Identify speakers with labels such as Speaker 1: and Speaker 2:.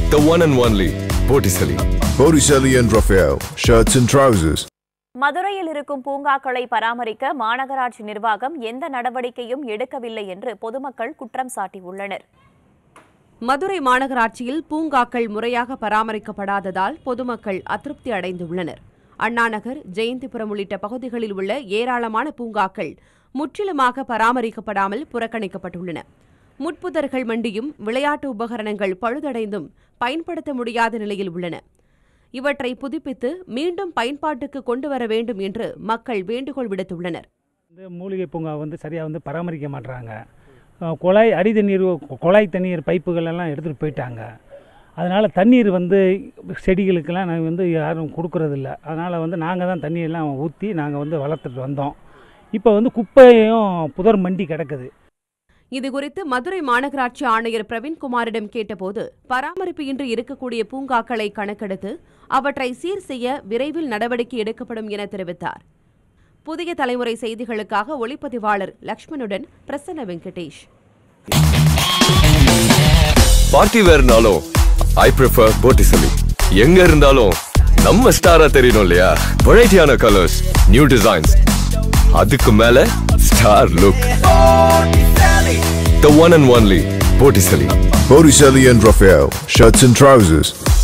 Speaker 1: The one and only Botticelli.
Speaker 2: Botticelli and Raphael, shirts and trousers.
Speaker 3: மதுரையில் இருக்கும் பூங்காக்களை பராமரிக்க மாநகராட்சி நிர்வாகம் எந்த நடவடிக்கையும் எடுக்கவில்லை என்று பொதுமக்கள் குற்றம் சாட்டியுள்ளனர்
Speaker 4: மதுரை மாநகராட்சியில் பூங்காக்கள் முறையாக பராமரிக்கப்படாததால் பொதுமக்கள் அதிருப்தி அடைந்துள்ளனர் அண்ணாநகர் ஜெயந்திபுரம் உள்ளிட்ட பகுதிகளில் உள்ள ஏராளமான பூங்காக்கள் முற்றிலுமாக பராமரிக்கப்படாமல் புறக்கணிக்கப்பட்டுள்ளன முட்புதர்கள் மண்டியும் விளையாட்டு உபகரணங்கள் பழுதடைந்தும் பயன்படுத்த முடியாத நிலையில் உள்ளன இவற்றை புதுப்பித்து மீண்டும் பயன்பாட்டுக்கு கொண்டு வர வேண்டும் என்று மக்கள் வேண்டுகோள் விடுத்துள்ளனர்
Speaker 5: வந்து மூலிகை பூங்கா வந்து சரியாக வந்து பராமரிக்க மாட்றாங்க அஹ் குழாய் அடி தண்ணீர் குழாய் தண்ணீர் பைப்புகள் எல்லாம் எடுத்துகிட்டு போயிட்டாங்க அதனால் தண்ணீர் வந்து செடிகளுக்கெல்லாம் நாங்கள் வந்து யாரும் கொடுக்கறதில்ல அதனால் வந்து நாங்கள் தான் தண்ணியெல்லாம் ஊற்றி நாங்கள் வந்து வளர்த்துட்டு வந்தோம் இப்போ வந்து குப்பையும் புதர் மண்டி கிடக்குது
Speaker 4: இதுகுறித்து மதுரை மாநகராட்சி ஆணையர் பிரவீன்குமாரிடம் கேட்டபோது பராமரிப்பு இன்றி இருக்கக்கூடிய பூங்காக்களை கணக்கெடுத்து அவற்றை சீர் செய்ய விரைவில் நடவடிக்கை எடுக்கப்படும் என தெரிவித்தார் புதிய தலைமுறை செய்திகளுக்காக ஒளிப்பதிவாளர் லக்ஷ்மணுடன் பிரசன்ன வெங்கடேஷ்
Speaker 1: பார்ட்டி வேர்னாலும் ஐ ப்ரிஃபர் Botticelli. எங்க இருந்தாலும் நம்ம ஸ்டாரா தெரியணும் இல்லையா வெரைட்டியான கலர்ஸ் நியூ டிசைன்ஸ் அதுக்கு மேல star look The one and only Botticelli.
Speaker 2: Botticelli and Raphael, shirts and trousers.